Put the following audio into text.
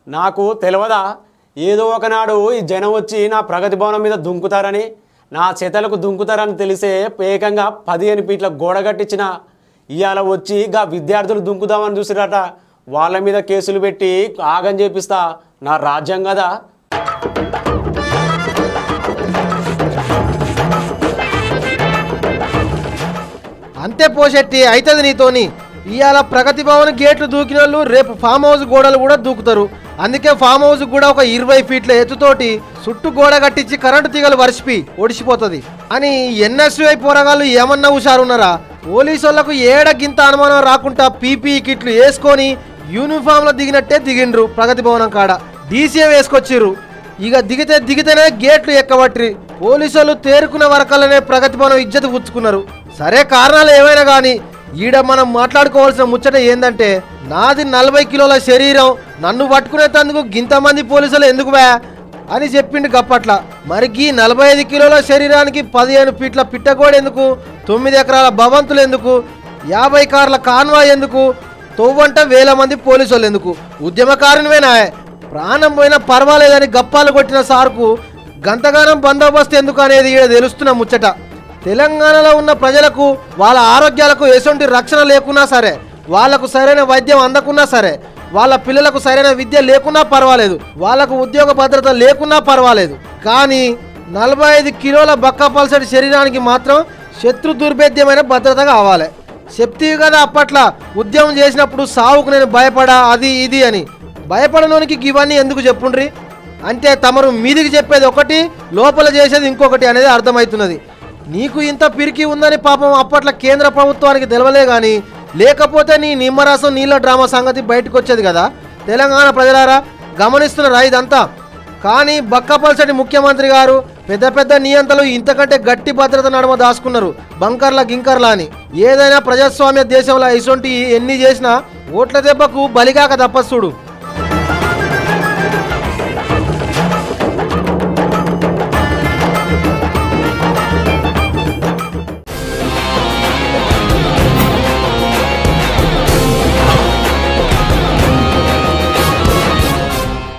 నాకు తెలియదా ఏదో ఒకనాడు ఈ జనం వచ్చి నా ప్రగతి భవనం మీద దుంకుతారని నా చేతలకు దుంకుతారని తెలిసే ఏకంగా పదిహేను ఫీట్ల గోడ కట్టించిన ఇవాళ వచ్చి గా విద్యార్థులు దుంకుదామని చూసిరట వాళ్ళ మీద కేసులు పెట్టి ఆగం చేపిస్తా నా రాజ్యం కదా అంతే పోషెట్టి అవుతుంది నీతోని ఇవాళ ప్రగతి భవన్ గేట్లు దూకిన వాళ్ళు రేపు ఫామ్ హౌస్ గోడలు కూడా దూకుతారు అందుకే ఫామ్ హౌస్ కూడా ఒక ఇరవై ఫీట్ల ఎత్తుతోటి చుట్టూ గోడ కట్టించి కరెంటు తీగలు వరిసిపి ఒడిసిపోతుంది అని ఎన్ఎస్యుఐ పోరగాళ్ళు ఏమన్నా హుషారున్నారా పోలీసు వాళ్ళకు ఏడ గింత అనుమానం రాకుండా పీపీ కిట్లు వేసుకొని యూనిఫామ్లో దిగినట్టే దిగిండ్రు ప్రగతి భవనం కాడ డీసీఎం వేసుకొచ్చిర్రు ఇక దిగితే దిగితేనే గేట్లు ఎక్కబట్టి పోలీసులు తేరుకున్న వరకల్లనే ప్రగతి భవనం ఇజ్జత పుచ్చుకున్నారు సరే కారణాలు ఏమైనా కానీ ఈడ మనం మాట్లాడుకోవాల్సిన ముచ్చట ఏందంటే నాది నలభై కిలోల శరీరం నన్ను పట్టుకునేటందుకు గింతమంది పోలీసులు ఎందుకు బా అని చెప్పిండు గప్పట్ల మరి గీ నలభై ఐదు కిలోల శరీరానికి పదిహేను ఫీట్ల పిట్టగోడ ఎందుకు తొమ్మిది ఎకరాల భవంతులు ఎందుకు యాభై కార్ల కాన్వాయ్ ఎందుకు తొవ్వంట వేల మంది పోలీసు వాళ్ళు ఎందుకు ఉద్యమకారునివేనా ప్రాణం పోయినా పర్వాలేదని గప్పాలు కొట్టిన సార్కు గంతగానం బందోబస్తు ఎందుకు అనేది ఈడ తెలుస్తున్న ముచ్చట తెలంగాణలో ఉన్న ప్రజలకు వాళ్ళ ఆరోగ్యాలకు ఎటువంటి రక్షణ లేకున్నా సరే వాళ్ళకు సరైన వైద్యం అందకున్నా సరే వాళ్ళ పిల్లలకు సరైన విద్య లేకున్నా పర్వాలేదు వాళ్ళకు ఉద్యోగ భద్రత లేకున్నా పర్వాలేదు కానీ నలభై ఐదు కిలోల బక్క పల్సటి శరీరానికి మాత్రం శత్రు దుర్భేద్యమైన భద్రత కావాలి చెప్తీవి కదా అప్పట్లో ఉద్యమం చేసినప్పుడు సావుకు నేను భయపడా అది ఇది అని భయపడనోనికి ఇవన్నీ ఎందుకు చెప్పుండ్రి అంటే తమరు మీదికి చెప్పేది ఒకటి లోపల చేసేది ఇంకొకటి అనేది అర్థమవుతున్నది నీకు ఇంత పిరికి ఉందని పాపం అప్పట్లో కేంద్ర ప్రభుత్వానికి తెలవలే కానీ లేకపోతే నీ నిమ్మరసం నీళ్ళ డ్రామా సంగతి బయటకు వచ్చేది కదా తెలంగాణ ప్రజలారా గమనిస్తున్నారా ఇదంతా కానీ బక్కపల్సటి ముఖ్యమంత్రి గారు పెద్ద పెద్ద నియంతలు ఇంతకంటే గట్టి భద్రత నడమ దాచుకున్నారు బంకర్ల గింకర్ల అని ఏదైనా ప్రజాస్వామ్య దేశంలో ఇసొంటి ఎన్ని చేసినా ఓట్ల దెబ్బకు బలిగాక తప్పస్తుడు